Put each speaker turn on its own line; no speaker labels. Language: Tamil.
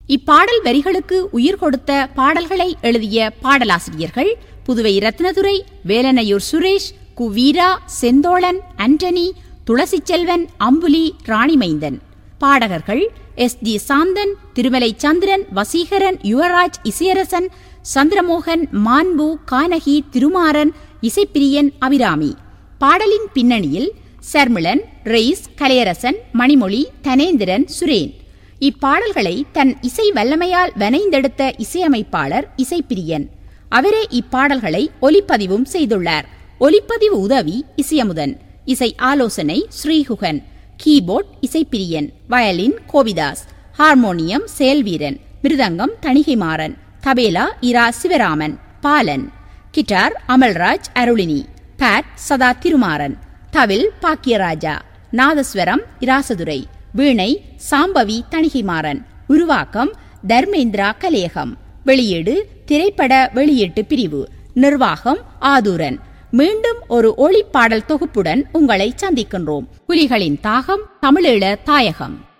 இப்பாடல் வரிகளுக்கு உயிர் கொடுத்த பாடல்களை எழுதிய பாடலாசிரியர்கள் புதுவை ரத்னதுரை வேலனையூர் சுரேஷ் கு வீரா செந்தோழன் அண்டனி துளசி செல்வன் அம்புலி ராணிமைந்தன் பாடகர்கள் எஸ் டி சாந்தன் திருமலை சந்திரன் வசீகரன் யுவராஜ் இசையரசன் சந்திரமோகன் மாண்பு கானகி திருமாறன் இசைப்பிரியன் அபிராமி பாடலின் பின்னணியில் சர்மிளன் ரெய்ஸ் கலையரசன் மணிமொழி தனேந்திரன் சுரேன் இப்பாடல்களை தன் இசை வல்லமையால் வனைந்தெடுத்த இசையமைப்பாளர் இசைப்பிரியன் அவரே இப்பாடல்களை ஒலிப்பதிவும் செய்துள்ளார் ஒலிப்பதிவு உதவி இசையமுதன் இசை ஆலோசனை Srikugan keyboard Isaipriyan violin Kovithas harmonium Seyalveeran mridangam Thanigaimaran tabla Ira Sivaraman Balan guitar Amalraj Arulini pad Sadha Thirumaran தவில் பாக்கியராஜா நாதஸ்வரம் இராசதுரை வீணை சாம்பவி தணிகைமாறன் உருவாக்கம் தர்மேந்திரா கலேகம் வெளியீடு திரைப்பட வெளியீட்டு பிரிவு நிர்வாகம் ஆதூரன் மீண்டும் ஒரு ஒளிப்பாடல் தொகுப்புடன் உங்களை சந்திக்கின்றோம் புலிகளின் தாகம் தமிழீழ தாயகம்